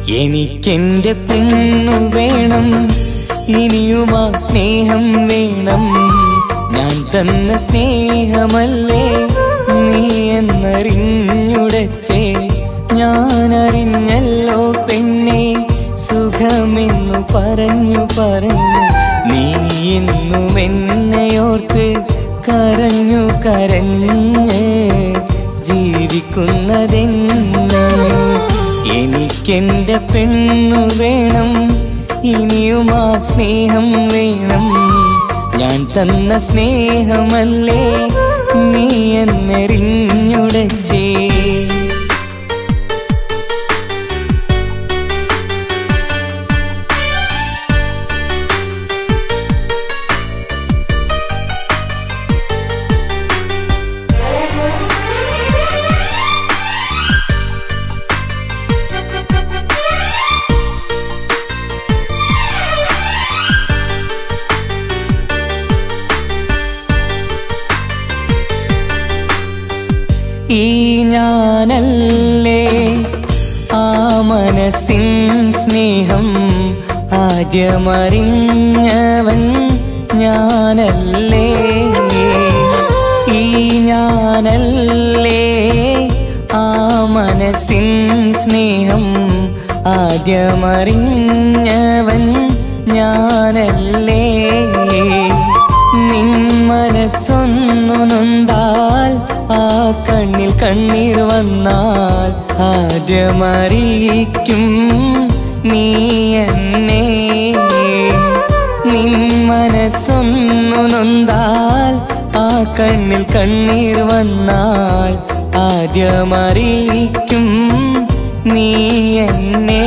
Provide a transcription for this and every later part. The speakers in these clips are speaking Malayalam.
എനിക്കെന്റെ പെണ്ണു വേണം ഇനിയും ആ സ്നേഹം വേണം ഞാൻ തന്ന സ്നേഹമല്ലേ നീ എന്നറിഞ്ഞുടച്ചേ ഞാൻ അറിഞ്ഞല്ലോ പെണ്ണെ സുഖമെന്നു പറഞ്ഞു പറഞ്ഞു നീ ഇന്നും എന്നെയോർത്ത് കരഞ്ഞു കരഞ്ഞ് ജീവിക്കുന്നതെന്ന് എനിക്കെന്റെ പെണ്ണു വേണം ഇനിയും ആ സ്നേഹം വേണം ഞാൻ തന്ന സ്നേഹമല്ലേ നീ എന്നെറിഞ്ഞുടച്ചേ ഈ ഞാനല്ലേ ആ മനസ്സിൻ സ്നേഹം ആദ്യമറിഞ്ഞവൻ ഞാനല്ലേ ഈ ഞാനല്ലേ ആ മനസ്സിൻ സ്നേഹം ആദ്യമറിഞ്ഞവൻ ഞാനല്ലേ നിൻ മനസ്സൊന്നു നൊന്താൽ ആ കണ്ണിൽ കണ്ണീർ വന്നാൽ ആദ്യമറിയിക്കും നീ എന്നെ നിൻ മനസ്സൊന്നു നൊന്താൽ ആ കണ്ണിൽ കണ്ണീർ വന്നാൽ ആദ്യമറിയിക്കും നീ എന്നെ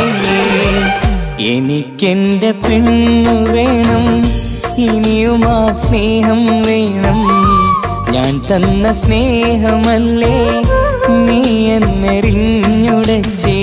എനിക്കെന്റെ പെണ്ണു വേണം ഇനിയും ആ സ്നേഹം വേണം ഞാൻ തന്ന സ്നേഹമല്ലേ നീ എന്നെറിഞ്ഞുടച്ചേ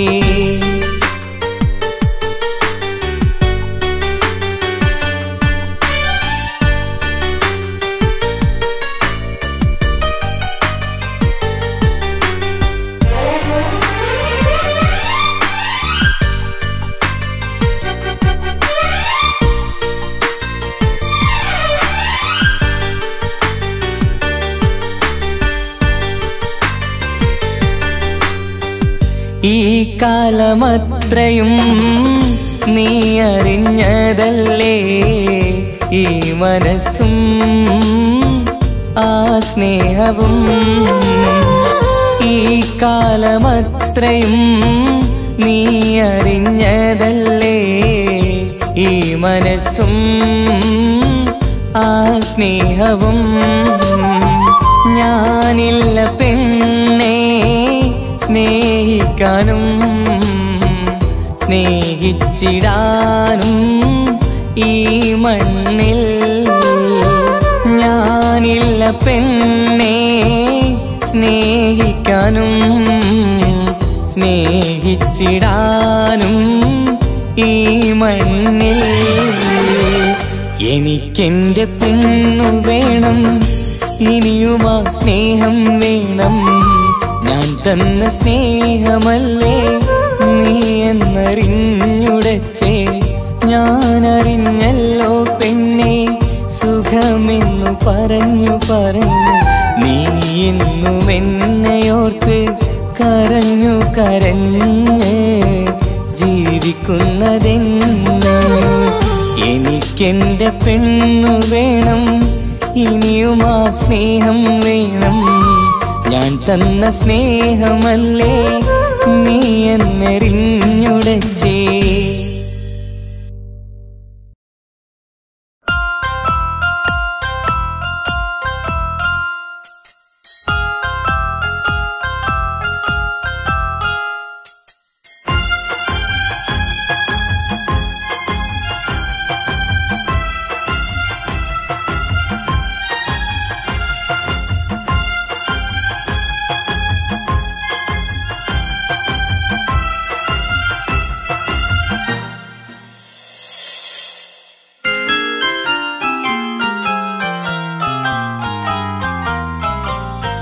ഈ കാലമത്രയും നീ അറിഞ്ഞതല്ലേ ഈ മനസ്സും ആ സ്നേഹവും ഈ കാലമത്രയും നീ അറിഞ്ഞതല്ലേ ഈ മനസ്സും ആ സ്നേഹവും ഞാനില്ല പെണ്ണേ സ്നേഹിക്കാനും സ്നേഹിച്ചിടാനും ഈ മണ്ണിൽ ഞാനില്ല പെണ്ണേ സ്നേഹിക്കാനും സ്നേഹിച്ചിടാനും ഈ മണ്ണിൽ എനിക്കെന്റെ പെണ്ണു വേണം ഇനിയും ആ സ്നേഹം വേണം ഞാൻ തന്ന സ്നേഹമല്ലേ നീ എന്നറിഞ്ഞുടച്ചേ ഞാൻ അറിഞ്ഞല്ലോ പെണ്ണെ സുഖമെന്നു പറഞ്ഞു പറഞ്ഞു നീ ഇന്നും എന്നെയോർത്ത് കരഞ്ഞു കരഞ്ഞ് ജീവിക്കുന്നതെന്ന് എനിക്കെന്റെ പെണ്ണു വേണം ഇനിയും ആ സ്നേഹം വേണം ഞാൻ തന്ന സ്നേഹമല്ലേ നീ എന്നെറിഞ്ഞുടച്ചേ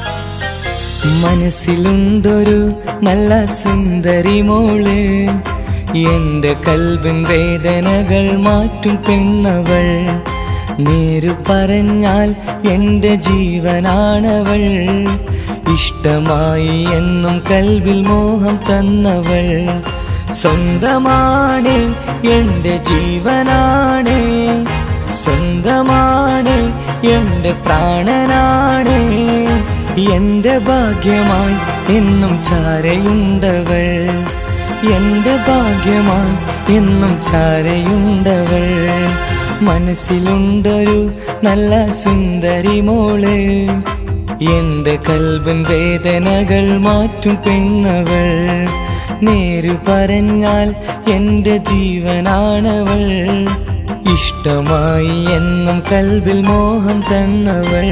മനസ്സിലുണ്ടൊരു നല്ല സുന്ദരി മോള് എന്റെ കൽവിൻ വേദനകൾ മാറ്റും പെണ്ണവൾ നേരു പറഞ്ഞാൽ എന്റെ ജീവനാണവൾ ഇഷ്ടമായി എന്നും കൽവിൽ മോഹം തന്നവൾ സ്വന്തമാണ് എന്റെ ജീവനാണ് സ്വന്തമാണ് എന്റെ പ്രാണനാണ് എന്റെ ഭാഗ്യമായി എന്നും ചാരയുണ്ടവൾ എന്റെ ഭാഗ്യമായി എന്നും ചാരയുണ്ടവൾ മനസ്സിലുണ്ടൊരു നല്ല സുന്ദരി മോള് എന്റെ കൽവൻ വേദനകൾ മാറ്റും പെണ്ണവൾ നേരു പറഞ്ഞാൽ എന്റെ ജീവനാണവൾ ഇഷ്ടമായി എന്നും കൽവിൽ മോഹം തന്നവൾ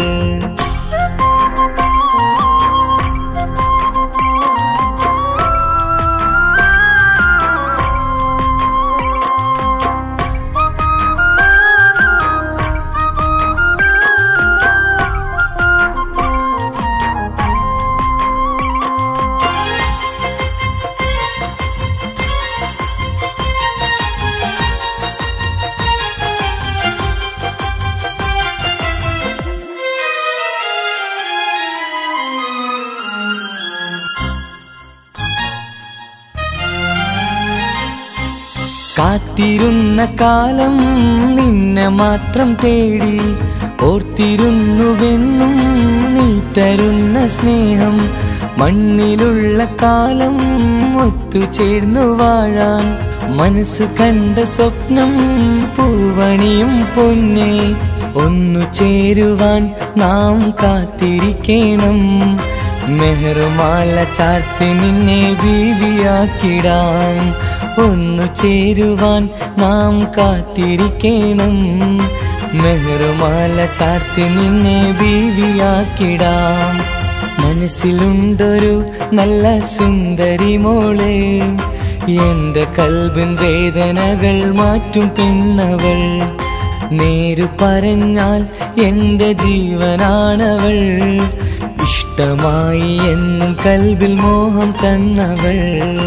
കാത്തിരുന്ന കാലം നിന്നെ മാത്രം തേടി ഓർത്തിരുന്നുവെന്നും നീ തരുന്ന സ്നേഹം മണ്ണിലുള്ള കാലം ഒത്തുചേർന്നു വാഴാൻ മനസ്സ് കണ്ട സ്വപ്നം പൂവണിയും പൊന്നെ ഒന്നു ചേരുവാൻ നാം കാത്തിരിക്കണം മെഹറുമാല ചാർത്തി നിന്നെ ബീവിയാക്കിടാം ഒന്നു ചേരുവാൻ നാം കാത്തിരിക്കണം മെഹറുമാല ചാർത്തി നിന്നെ ബീവിയാക്കിടാം മനസ്സിലുണ്ടൊരു നല്ല സുന്ദരി മോളെ എന്റെ കൽബിൻ വേദനകൾ മാറ്റും പെണ്ണവൾ നേരു പറഞ്ഞാൽ എന്റെ ജീവനാണവൾ ഇഷ്ടമായി എന്നും കൽബിൽ മോഹം തന്നവൾ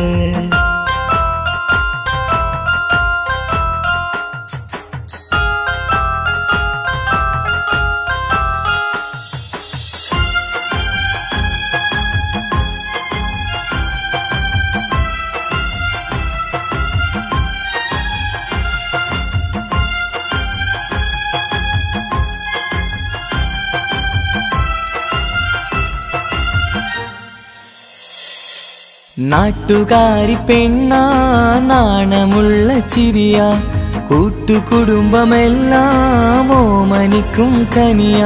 നാട്ടുകാരി പെണ്ണാ നാണമുള്ള ചിരിയ കൂട്ടുകുടുംബമെല്ലാം ഓമനിക്കും കനിയ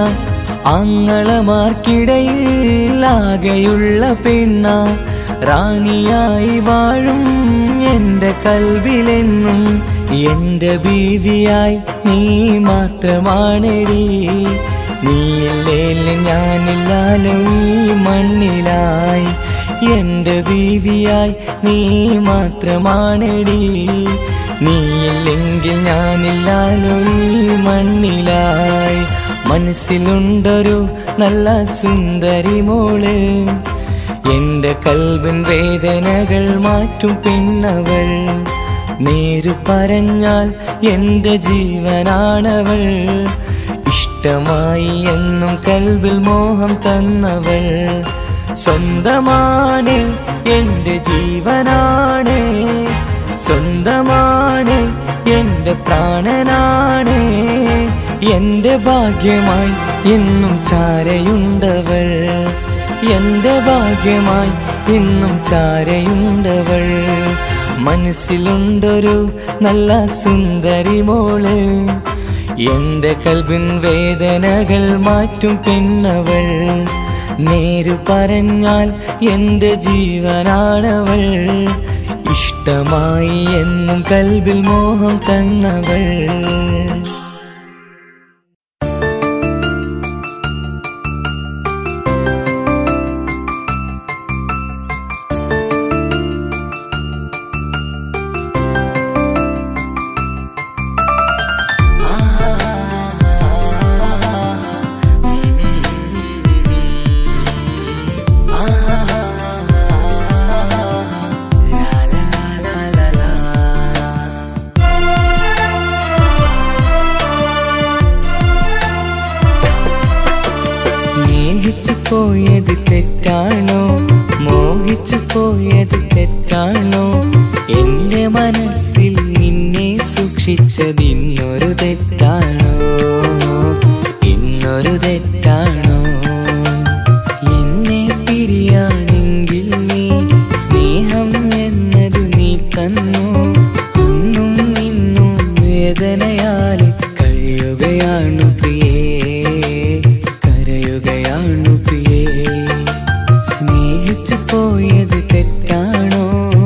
അങ്ങളമാർക്കിടയിൽ ആകെയുള്ള പെണ്ണ റാണിയായി വാഴും എന്റെ കൽവിലെന്നും എന്റെ ബീവിയായി നീ മാത്രമാണെടി നീയില്ലേലും ഞാനില്ലാലോ ഈ മണ്ണിലായി എന്റെ ബീവിയായി നീ മാത്രമാണെടി നീയില്ലെങ്കിൽ ഞാനില്ലാലോ ഈ മണ്ണിലായി മനസ്സിലുണ്ടൊരു നല്ല സുന്ദരി മോള് എന്റെ കൽബിൻ വേദനകൾ മാറ്റും പെണ്ണവൾ നേരു പറഞ്ഞാൽ എന്റെ ജീവനാണവൾ ഇഷ്ടമായി എന്നും കൽബിൽ മോഹം തന്നവൾ സ്വന്തമാണ് എന്റെ ജീവനാണ് സ്വന്തമാണ് എന്റെ പ്രാണനാണ് എന്റെ ഭാഗ്യമായി എന്നും ചാരയുണ്ടവൾ എന്റെ ഭാഗ്യമായി എന്നും ചാരയുണ്ടവൾ മനസ്സിലുണ്ടൊരു നല്ല സുന്ദരി മോള് എന്റെ കൽബിൻ വേദനകൾ മാറ്റും പെണ്ണവൾ നേരു പറഞ്ഞാൽ എന്റെ ജീവനാണവൾ ഇഷ്ടമായി എന്നും കൽബിൽ മോഹം തന്നവൾ la la la la la തെറ്റാണോ മോഹിച്ചു പോയത് തെറ്റാണോ എന്റെ മനസ്സിൽ നിന്നെ സൂക്ഷിച്ചത് ഇന്നൊരു തെറ്റാണോ ഇന്നൊരു തെറ്റാണോ എന്നെ പിരിയാനെങ്കിൽ നീ സ്നേഹം എന്നത് നീ തന്നു അന്നും ഇന്നും വേദനയാൽ കഴിയുകയാണു പ്രിയേ കരയുകയാണു പ്രിയേ സ്നേഹിച്ചു പോയത് തെറ്റാണോ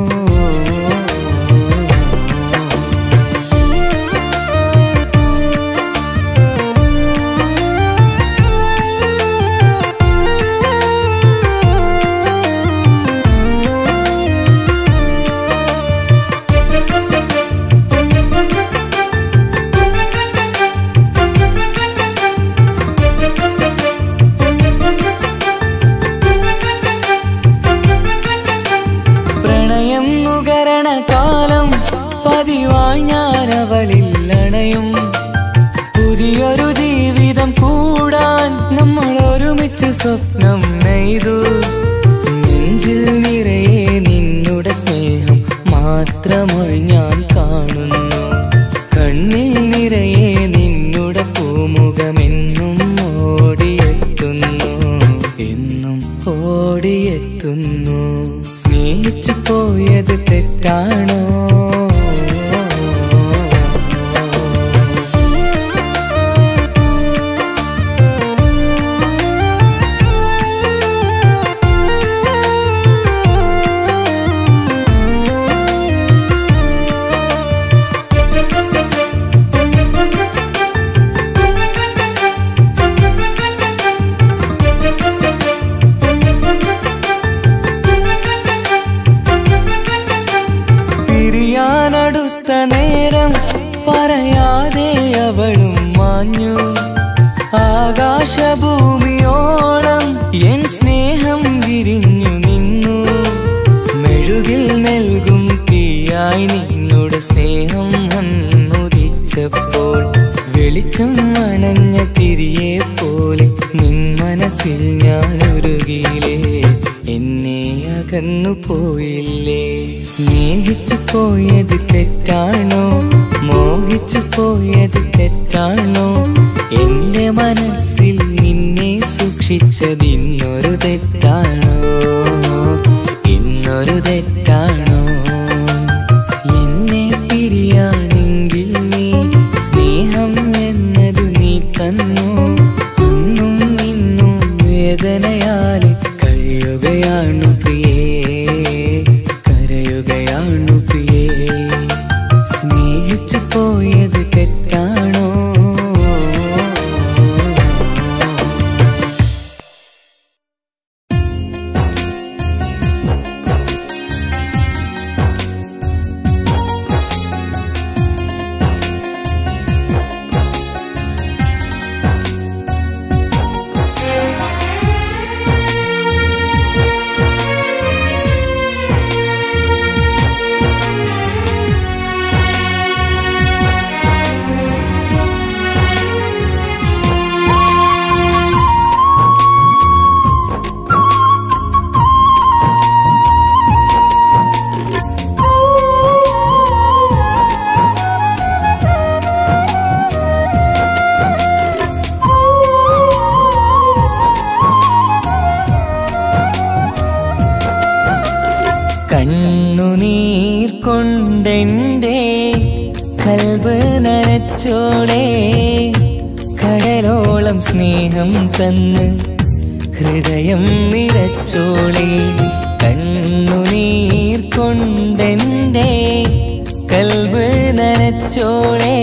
പ്രണയം നുകരണ കാലം പതിവായി ഞാൻ അവളിൽ അണയും പുതിയൊരു ജീവിതം കൂടാൻ നമ്മൾ ഒരുമിച്ച് സ്വപ്നം നെയ്തു നെഞ്ചിൽ നിറയെ നിന്നുടെ സ്നേഹം മാത്രമായി ഞാൻ കാണുന്നു കണ്ണിൽ നിറയെ നിന്നുടെ പൂമുഖമെന്നും ഓടിയെത്തുന്നു എന്നും ഓടിയെത്തുന്നു സ്നേഹിച്ചു പോയത് തെറ്റാണോ പിരിയാനടുത്ത നേരം പറയാതെ അവളും മാഞ്ഞു ആകാശഭൂമിയോളം എൻ സ്നേഹം വിരിഞ്ഞു നിന്നു മെഴുകിൽ നൽകും തീയായി നിന്നോട് സ്നേഹം വന്നുദിച്ചപ്പോൾ വെളിച്ചം അണഞ്ഞ തിരിയെ പോലെ നിൻ മനസ്സിൽ ഞാൻ ഒരുകിയിലേ എന്നെ അകന്നു പോയില്ലേ സ്നേഹിച്ചു പോയത് തെറ്റാണോ മോഹിച്ചു പോയത് തെറ്റാണോ എന്റെ മനസ്സിൽ നിന്നെ സൂക്ഷിച്ചത് ഇന്നൊരു തെറ്റാണോ ഇന്നൊരു തെറ്റാണോ എന്നെ പിരിയാനെങ്കിൽ നീ സ്നേഹം എന്നത് നീ തന്നു അന്നും ഇന്നും വേദനയാൽ കഴിയുകയാണു പ്രിയേ കരയുകയാണു പ്രിയേ സ്നേഹിച്ചു പോയത് തെറ്റാണോ കണ്ണുനീർ കൊണ്ടെൻ്റെ കൽബ് നനച്ചോളെ കടലോളം സ്നേഹം തന്ന് ഹൃദയം നിറച്ചോളെ കണ്ണുനീർ കൊണ്ടെൻ്റെ കൽബ് നനച്ചോളെ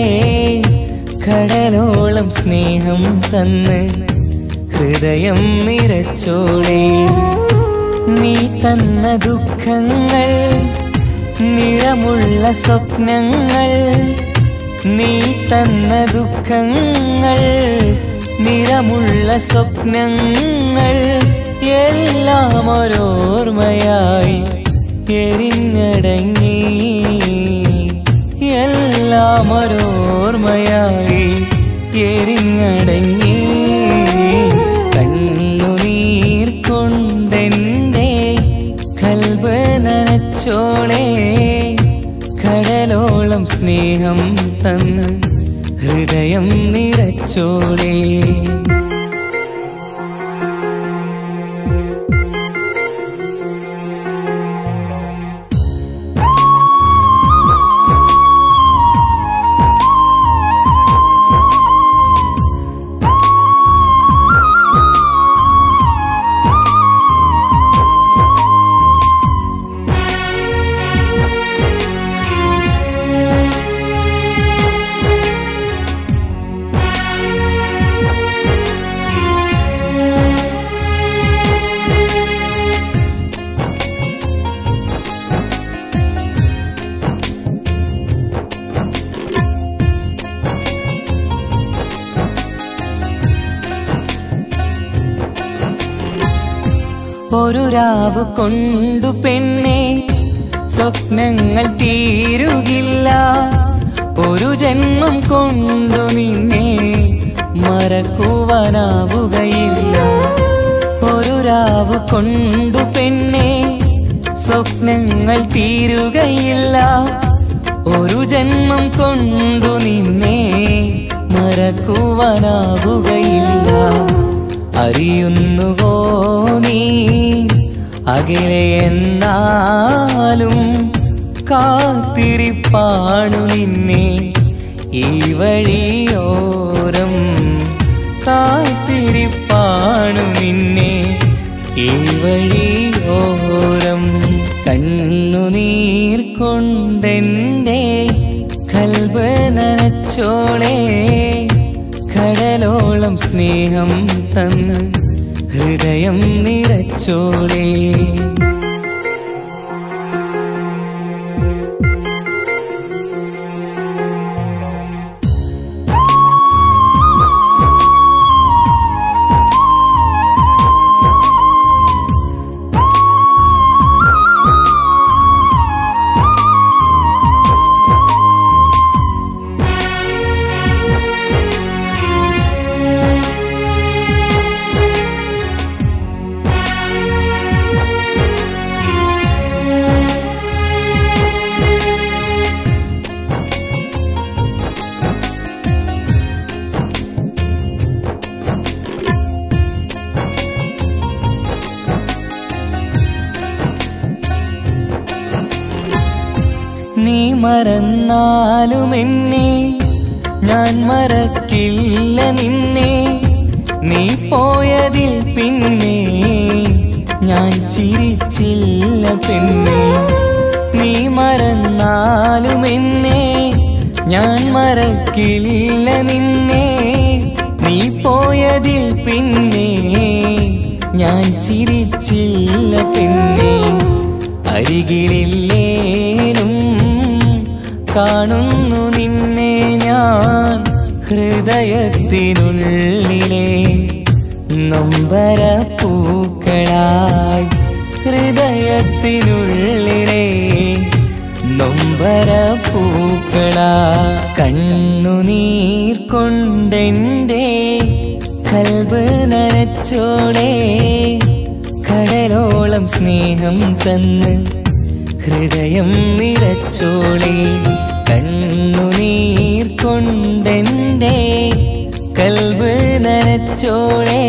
കടലോളം സ്നേഹം തന്ന് ഹൃദയം നിറച്ചോളെ നീ തന്ന ദുഃഖങ്ങൾ നിറമുള്ള സ്വപ്നങ്ങൾ നീ തന്ന ദുഃഖങ്ങൾ നിറമുള്ള സ്വപ്നങ്ങൾ എല്ലാം ഒരോർമ്മയായി എരിഞ്ഞടങ്ങി എല്ലാം ഒരോർമ്മയായി എരിഞ്ഞടങ്ങി കണ്ണുനീർ കൊണ്ടെൻ കൽബ് നനച്ചോളേ കടലോളം സ്നേഹം തന്ന് ഹൃദയം നിറച്ചോളേ ഒരു രാവ് കൊണ്ടു പെണ്ണെ സ്വപ്നങ്ങൾ തീരുകില്ല ഒരു ജന്മം കൊണ്ടു നിന്നെ മറക്കുവാനാവുകയില്ല ഒരു രാവ് കൊണ്ടു പെണ്ണെ സ്വപ്നങ്ങൾ തീരുകയില്ല ഒരു ജന്മം കൊണ്ടു നിന്നെ മറക്കുവാനാവുകയില്ല അറിയുന്നുവോ നീ അകലെ എന്നാലും കാത്തിരിപ്പാണു നിന്നെ ഈ വഴിയോരം കാത്തിരിപ്പാണു നിന്നെ ഈ വഴിയോരം കണ്ണുനീർ കൊണ്ടെൻ്റെ കൽബ് നനച്ചോളേ കടലോളം സ്നേഹം തന്ന് ഹൃദയം നിറച്ചോളേ നീ മറന്നാലും എന്നെ ഞാൻ മറക്കില്ല നിന്നെ നീ പോയതിൽ പിന്നെ ഞാൻ ചിരിച്ചില്ല പെണ്ണെ നീ മറന്നാലും എന്നെ ഞാൻ മറക്കില്ല നിന്നെ നീ പോയതിൽ പിന്നെ ഞാൻ ചിരിച്ചില്ല പിന്നെ അരികിലില്ലേലും കാണുന്നു നിന്നെ ഞാൻ ഹൃദയത്തിനുള്ളിലെ നൊമ്പര പൂക്കളായി ഹൃദയത്തിനുള്ളിലെ നൊമ്പര പൂക്കളാ കണ്ണുനീർ കൊണ്ടെൻ്റെ കൽബ് നനച്ചോളേ കടലോളം സ്നേഹം തന്ന് ഹൃദയം നിറച്ചോളേ കണ്ണുനീർ കൊണ്ടെൻ്റെ കൽബ് നനച്ചോളേ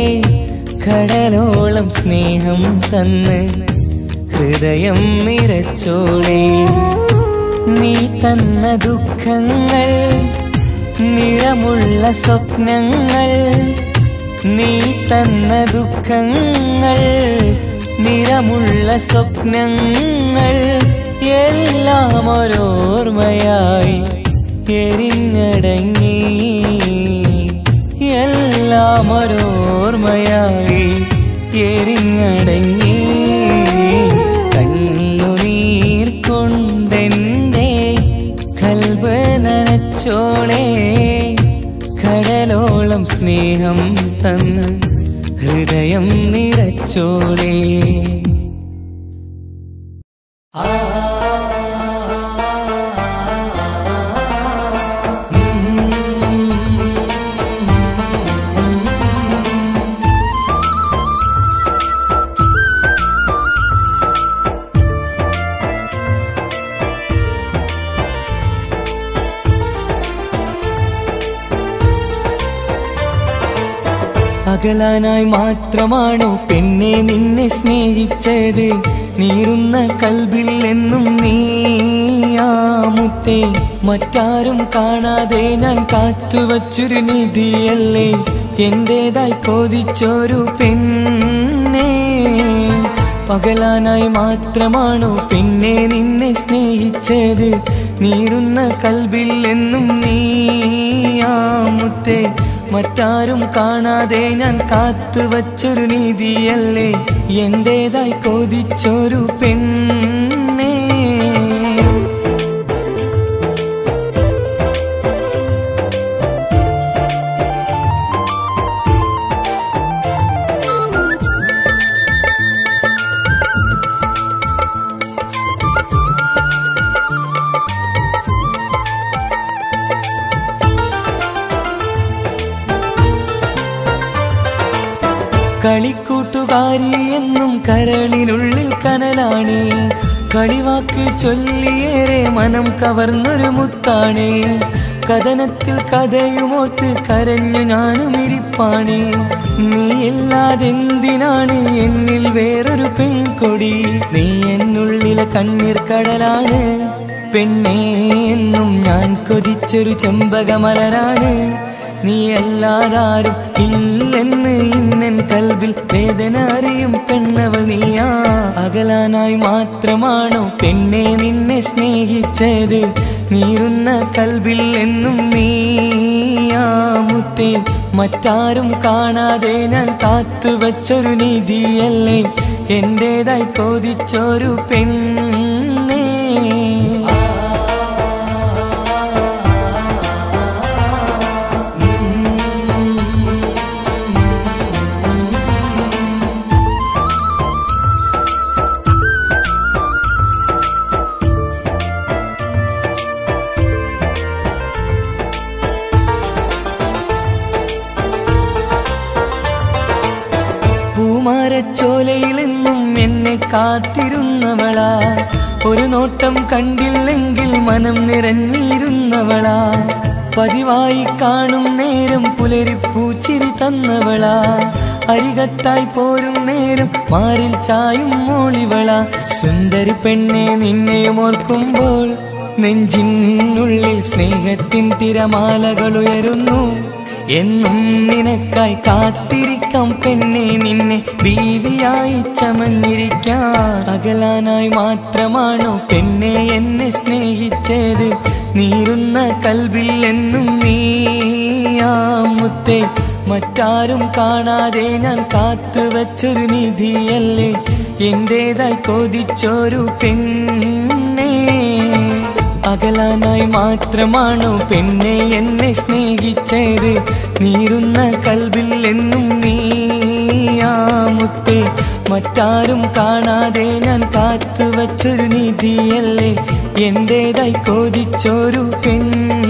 കടലോളം സ്നേഹം തന്ന് ഹൃദയം നിറച്ചോളേ നീ തന്ന ദുഃഖങ്ങൾ നിറമുള്ള സ്വപ്നങ്ങൾ നീ തന്ന ദുഃഖങ്ങൾ നിറമുള്ള സ്വപ്നങ്ങൾ എല്ലാം ഒരോർമ്മയായി എരിഞ്ഞടങ്ങി എല്ലാം ഒരോർമ്മയായി എരിഞ്ഞടങ്ങി കണ്ണുനീർ കൊണ്ടെൻ്റെ കൽബ് നനച്ചോളേ കടലോളം സ്നേഹം തന്ന് ഹൃദയം നിറച്ചോളേ ആ അകലാനായി മാത്രമാണോ പെണ്ണെ നിന്നെ സ്നേഹിച്ചത് നീറുന്ന കൽബിൽ എന്നും നീയാമുത്തേ മറ്റാരും കാണാതെ ഞാൻ കാത്തുവച്ചൊരു നിധിയല്ലേ എന്റേതായി കൊതിച്ചൊരു പെണ്ണേ പകലാനായി മാത്രമാണോ പിന്നെ നിന്നെ സ്നേഹിച്ചത് നീറുന്ന കൽബിൽ എന്നും നീയാമുത്തേ മറ്റാരും കാണാതെ ഞാൻ കാത്തുവച്ചൊരു നീതിയല്ലേ എന്റേതായി കൊതിച്ചൊരു പെണ്ണേ കളിക്കൂട്ടുകാരി എന്നും കരളിനുള്ളിൽ കനലാണ് കളിവാക്ക് ചൊല്ലിയേറെ മനം കവർന്നൊരു മുത്താണ് കഥനത്തിൽ കഥയുമോർത്ത് കരഞ്ഞു ഞാനും ഇരിപ്പാണ് നീ ഇല്ലാതെന്തിനാണ് എന്നിൽ വേറൊരു പെൺകൊടി നീ എന്നുള്ളിലെ കണ്ണീർ കടലാണ് പെണ്ണേ എന്നും ഞാൻ കൊതിച്ചൊരു ചെമ്പകമലരാണ് നീ അല്ലാതാരും ഇല്ലെന്ന് ഇന്നൻ കൽബിൽ വേദന അറിയും പെണ്ണവൾ നീയാ അകലാനായി മാത്രമാണോ പെണ്ണെ നിന്നെ സ്നേഹിച്ചത് നീറുന്ന കൽബിൽ എന്നും നീയാമുത്തേ മറ്റാരും കാണാതെ ഞാൻ കാത്തുവച്ചൊരു നിധിയല്ലേ എന്റേതായി കൊതിച്ചൊരു പെണ്ണേ പൂമാരച്ചോലയിൽ എന്നും എന്നെ കാത്തിരുന്നവളാ ഒരു നോട്ടം കണ്ടില്ലെങ്കിൽ മനം നിറഞ്ഞിരുന്നവളാ പതിവായി കാണും നേരം പുലരിപ്പൂച്ചിരി തന്നവളാ അരികത്തായി പോരും നേരം മാറിൽ ചായും മോളിവള സുന്ദരി പെണ്ണെ നിന്നെയും ഓർക്കുമ്പോൾ നെഞ്ചിനുള്ളിൽ സ്നേഹത്തിൻ തിരമാലകൾ ഉയരുന്നു എന്നും നിനക്കായി കാത്തിരിക്കാം പെണ്ണെ നിന്നെ ബീവിയായി ചമഞ്ഞിരിക്കാം അകലാനായി മാത്രമാണോ പെണ്ണെ എന്നെ സ്നേഹിച്ചത് നീറുന്ന കൽബിൽ എന്നും നീയാമുത്തേ മറ്റാരും കാണാതെ ഞാൻ കാത്തുവച്ചൊരു നിധിയല്ലേ എന്റേതായി കൊതിച്ചൊരു പെണ്ണേ അകലാനായി മാത്രമാണോ പെണ്ണെ എന്നെ സ്നേഹിച്ചത് നീറുന്ന കൽബിൽ എന്നും നീയാമുത്തേ മറ്റാരും കാണാതെ ഞാൻ കാത്തുവച്ചൊരു നിധിയല്ലേ എന്റേതായി കൊതിച്ചൊരു പെണ്ണേ